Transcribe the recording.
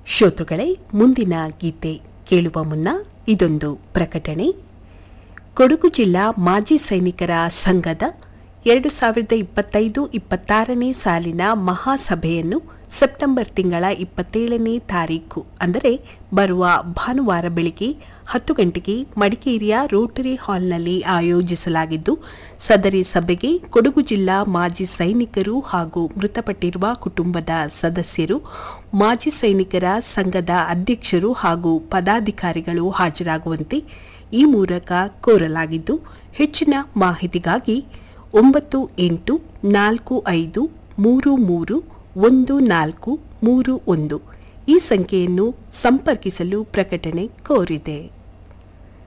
ಶ್ರೋತೃಗಳೇ ಮುಂದಿನ ಗೀತೆ ಕೇಳುವ ಮುನ್ನ ಇದೊಂದು ಪ್ರಕಟಣೆ ಕೊಡಗು ಜಿಲ್ಲಾ ಮಾಜಿ ಸೈನಿಕರ ಸಂಘದ ಎರಡು ಸಾವಿರದ ಇಪ್ಪತ್ತೈದು ಇಪ್ಪತ್ತಾರನೇ ಸಾಲಿನ ಮಹಾಸಭೆಯನ್ನು ಸೆಪ್ಟೆಂಬರ್ ತಿಂಗಳ ಇಪ್ಪತ್ತೇಳನೇ ತಾರೀಕು ಅಂದರೆ ಬರುವ ಭಾನುವಾರ ಬೆಳಿಗ್ಗೆ ಹತ್ತು ಗಂಟೆಗೆ ಮಡಿಕೇರಿಯ ರೋಟರಿ ಹಾಲ್ನಲ್ಲಿ ಆಯೋಜಿಸಲಾಗಿದ್ದು ಸದರಿ ಸಭೆಗೆ ಕೊಡಗು ಜಿಲ್ಲಾ ಮಾಜಿ ಸೈನಿಕರು ಹಾಗೂ ಮೃತಪಟ್ಟಿರುವ ಕುಟುಂಬದ ಸದಸ್ಯರು ಮಾಜಿ ಸೈನಿಕರ ಸಂಘದ ಅಧ್ಯಕ್ಷರು ಹಾಗೂ ಪದಾಧಿಕಾರಿಗಳು ಹಾಜರಾಗುವಂತೆ ಈ ಮೂಲಕ ಕೋರಲಾಗಿದ್ದು ಹೆಚ್ಚಿನ ಮಾಹಿತಿಗಾಗಿ ಒಂಬತ್ತು ಎಂಟು ನಾಲ್ಕು ಐದು ಮೂರು ಮೂರು ಒಂದು ನಾಲ್ಕು ಮೂರು ಒಂದು ಈ ಸಂಖ್ಯೆಯನ್ನು ಸಂಪರ್ಕಿಸಲು ಪ್ರಕಟಣೆ ಕೋರಿದೆ